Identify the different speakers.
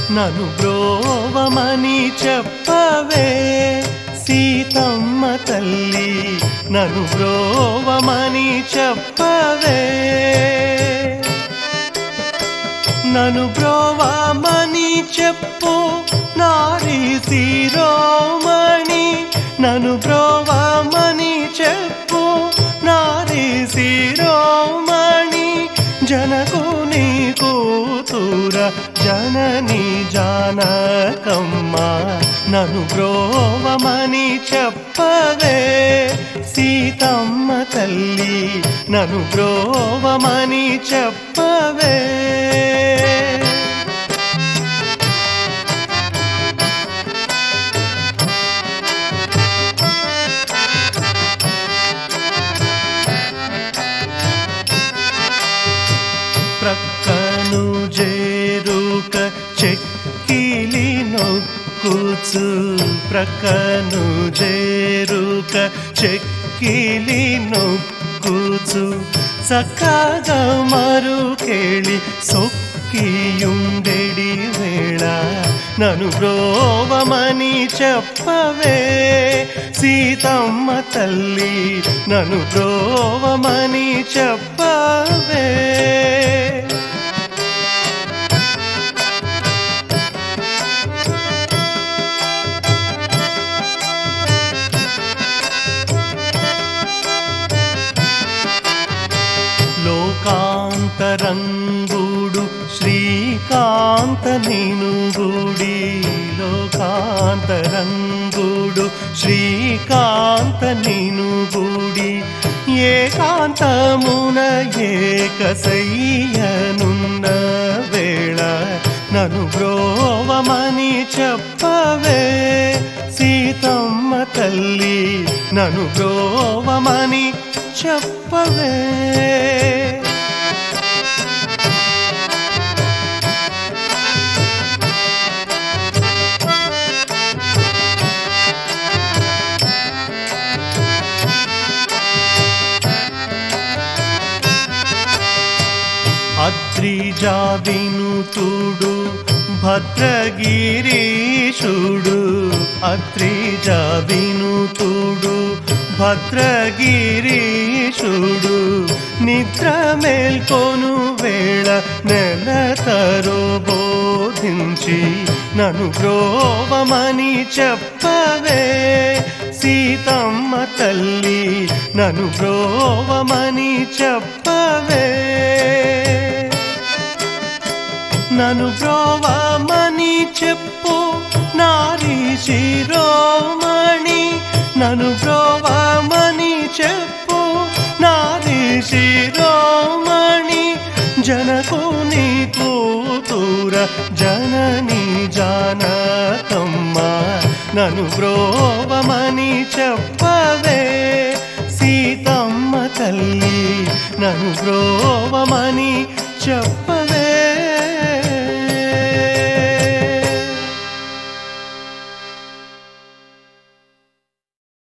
Speaker 1: నను బ్రోవమని చెప్పవే సీతమ్మ తల్లి నను బ్రోవమని చెప్పవే నను బ్రోవమని చెప్పు నారీ శిరోమణి నను బ్రోవమని చెప్పు నారీ శిరోమణి జనకుని కూతుర జనని జానకమ్మ నను బ్రోవమని చెప్పవే సీతమ్మ తల్లి నను బ్రోవమని చెప్పవే ప్రక్కను జేరుక చెక్కిలి నొక్కుచు ప్రక్కను జేరుక చెక్కిలి నొక్కుచు చక్కగా మరుకేళి సొక్కియుండెడి వేళ నను బ్రోవమని చెప్పవే సీతమ్మ తల్లి నను బ్రోవమని చెప్పవే లోకాంతరంగుడు శ్రీకాంత నేను గుడి లోకాంతరంగుడు శ్రీకాంత నేను గుడి ఏకాంతమున ఏకసయ్యనున్న వేళ నను బ్రోవమని చెప్పవే సీతమ్మ తల్లి నను బ్రోవమని చెప్పవే అద్రిజావినుతుడు భద్రగిరీశుడు అద్రిజావినుతుడు భద్రగిరీశుడు నిద్ర మేల్కొను వేళ నెల తరో బోధించి నను బ్రోవమని చెప్పవే సీతమ్మ తల్లి నను బ్రోవమని చెప్పవే నను బ్రోవమని చెప్పు నారీ శిరోమణి నను బ్రోవమని చెప్పు నారీ శిరోమణి జనకుని కూతుర జనని జానకమ్మ నను బ్రోవమని చెప్పవే సీతమ్మ తల్లి నను బ్రోవమని చెప్పవే